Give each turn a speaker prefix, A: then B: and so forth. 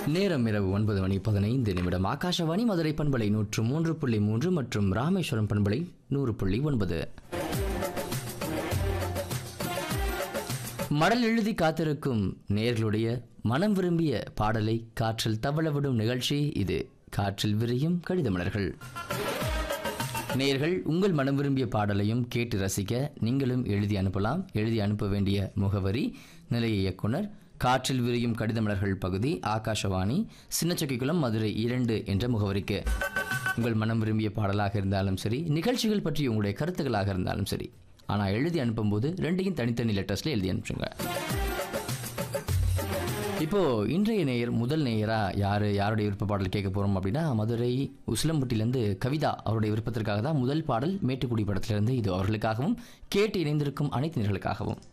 A: நேரம் இரவு ஒன்பது மணி பதினைந்து நிமிடம் ஆகாஷவாணி மதுரை பண்பலை நூற்று மூன்று புள்ளி மூன்று மற்றும் ராமேஸ்வரம் பண்பலை நூறு புள்ளி ஒன்பது மடல் எழுதி காத்திருக்கும் நேர்களுடைய மனம் விரும்பிய பாடலை காற்றில் தவளவிடும் நிகழ்ச்சி இது காற்றில் விரியும் கடிதமலர்கள் நேர்கள் உங்கள் மனம் விரும்பிய பாடலையும் கேட்டு ரசிக்க நீங்களும் எழுதி அனுப்பலாம் எழுதி அனுப்ப வேண்டிய முகவரி நிலைய இயக்குனர் காற்றில் விரியும் கடிதமலர்கள் பகுதி ஆகாஷவாணி சின்னச்சக்கிக்குளம் மதுரை இரண்டு என்ற முகவரிக்கு உங்கள் மனம் விரும்பிய பாடலாக இருந்தாலும் சரி நிகழ்ச்சிகள் பற்றி உங்களுடைய கருத்துக்களாக இருந்தாலும் சரி ஆனால் எழுதி அனுப்பும்போது ரெண்டையும் தனித்தனி லெட்டர்ஸில் எழுதி அனுப்புங்க இப்போ இன்றைய நேயர் முதல் நேயரா யாரு யாருடைய விருப்ப பாடல் கேட்க போறோம் அப்படின்னா மதுரை உசிலம்பட்டியிலேருந்து கவிதா அவருடைய விருப்பத்திற்காக தான் முதல் பாடல் மேட்டுக்குடி படத்திலிருந்து இது அவர்களுக்காகவும் கேட்டு இணைந்திருக்கும் அனைத்து நேர்களுக்காகவும்